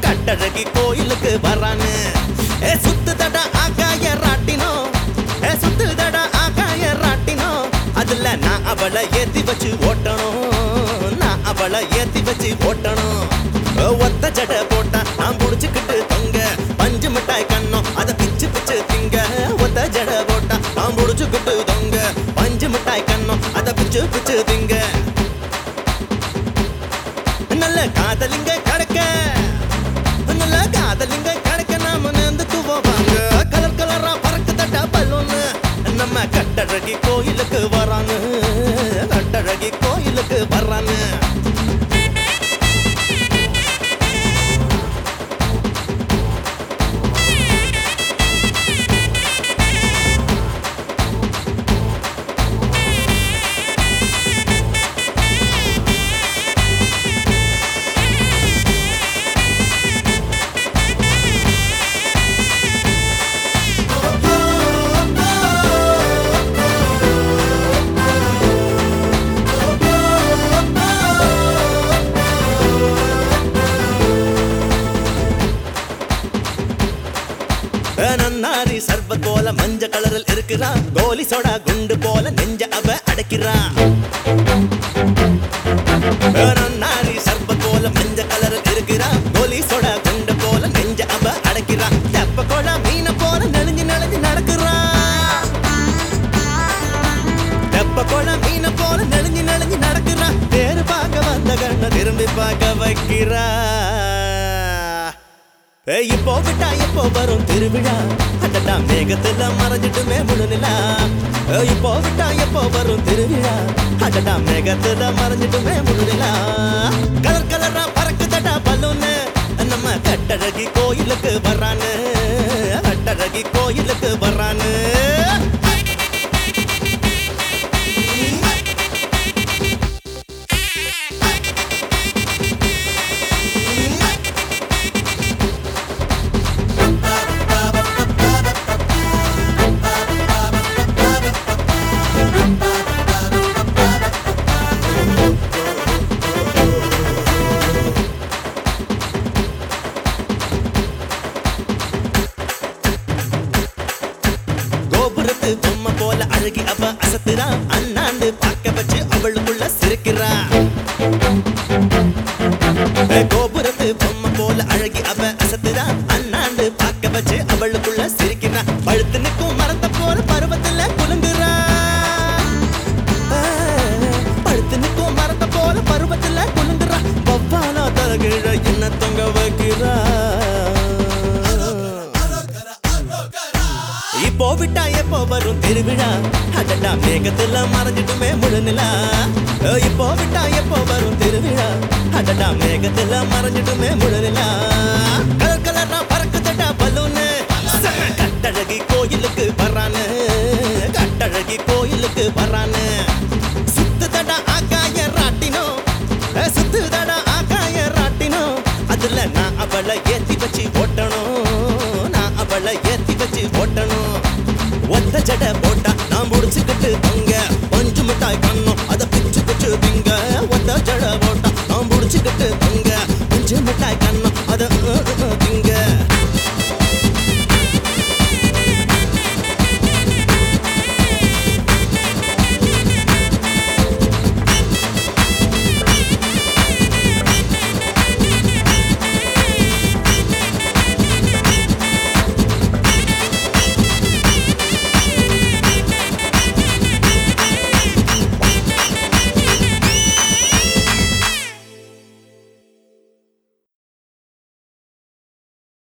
கட்டழகி கோயிலுக்கு வரான்னு ஏ சுத்துதடா ஆகாய ராட்டினோ ஏ சுத்துதடா ஆகாய ராட்டினோ அதுல நான் அவளை ஏத்தி வச்சு ஓட்டணும் நான் அவளை ஏத்தி வச்சு ஓட்டணும் ஓ, ஒத்த ஜட போட்டா நான் புடிச்சுக்கிட்டு தொங்க பஞ்சு மிட்டாய் கண்ணம் அத பிச்சு பிச்சு திங்க ஒத்த ஜட போட்டா நான் புடிச்சுக்கிட்டு தொங்க பஞ்சு மிட்டாய் கண்ணம் அத பிச்சு பிச்சு திங்க நல்ல காதலிங்க கடக்க நல்ல காதலிங்க கடக்க நாம நேர்ந்து துவோவாங்க கலர் கலரா பறக்கு தட்டா பலூன்னு நம்ம கட்டழகி கோயிலுக்கு வரான்னு கட்டழகி கோயிலுக்கு வரான்னு நன்னாரி சர்வ போல மஞ்ச கலரில் இருக்கிறா கோலி சோடா குண்டு போல நெஞ்ச அவ அடைக்கிறா நன்னாரி சர்வ போல மஞ்ச கலரில் இருக்கிறா கோலி சோடா குண்டு போல நெஞ்ச அவ அடைக்கிறா தெப்ப கோட மீன போல நெளிஞ்சு நெளிஞ்சு நடக்கிறா தெப்ப கோட மீன போல நெளிஞ்சு நெளிஞ்சு நடக்கிறா பேரு பார்க்க வந்த கண்ண திரும்பி பார்க்க வைக்கிறா ஏய், இப்போ விட்டா எப்போ வரும் திருவிழா அடடா மேகத்துல மறைஞ்சிட்டுமே முழுநிலா ஏய், இப்போ விட்டா எப்போ வரும் திருவிழா அடடா மேகத்துல மறைஞ்சிட்டுமே முழுநிலா கலர் கலரா பறக்குதடா பலூனு நம்ம கட்டழகி கோயிலுக்கு வர்றானு கட்டழகி கோயிலுக்கு வர்றானு கோபுரத்து பொம்மை போல அழகி அவ அசத்துறா அண்ணாந்து பார்க்க வச்சு அவளுக்குள்ள சிரிக்கிறா ஏ, கோபுரத்து பொம்மை போல அழகி அவ அசத்துறா அண்ணாந்து பார்க்க வச்சு அவளுக்குள்ள சிரிக்கிறா பழுத்து நிற்கும் மரத்தை போல பருவத்துல குலுங்குறா ஆ, பழுத்து நிற்கும் மரத்தை போல பருவத்துல குலுங்குறா பப்பாலா தலகிழ என்ன தொங்க வைக்கிறா இப்போ விட்டா எப்போ வரும் திருவிழா அடடா மேகத்துல மறைஞ்சிட்டுமே முழுநிலா ஏ, இப்போ விட்டா எப்போ வரும் திருவிழா அடடா மேகத்துல மறைஞ்சிட்டுமே முழுநிலா கலர் கலரா பறக்குதடா பலூனு செம கட்டழகி கோயிலுக்கு வர்றானு கட்டழகி கோயிலுக்கு வர்றானு சுத்துதடா ஆகாய ராட்டினோ ஏ, சுத்துதடா ஆகாய ராட்டினோ அதுல நான் அவளை ஏத்தி வச்சு ஓட்டணும் நான் அவளை ஏத்தி வச்சு ஓட்டணும் ஒத்த ஜட போட்டா நான் முடிச்சுக்கிட்டு தொங்க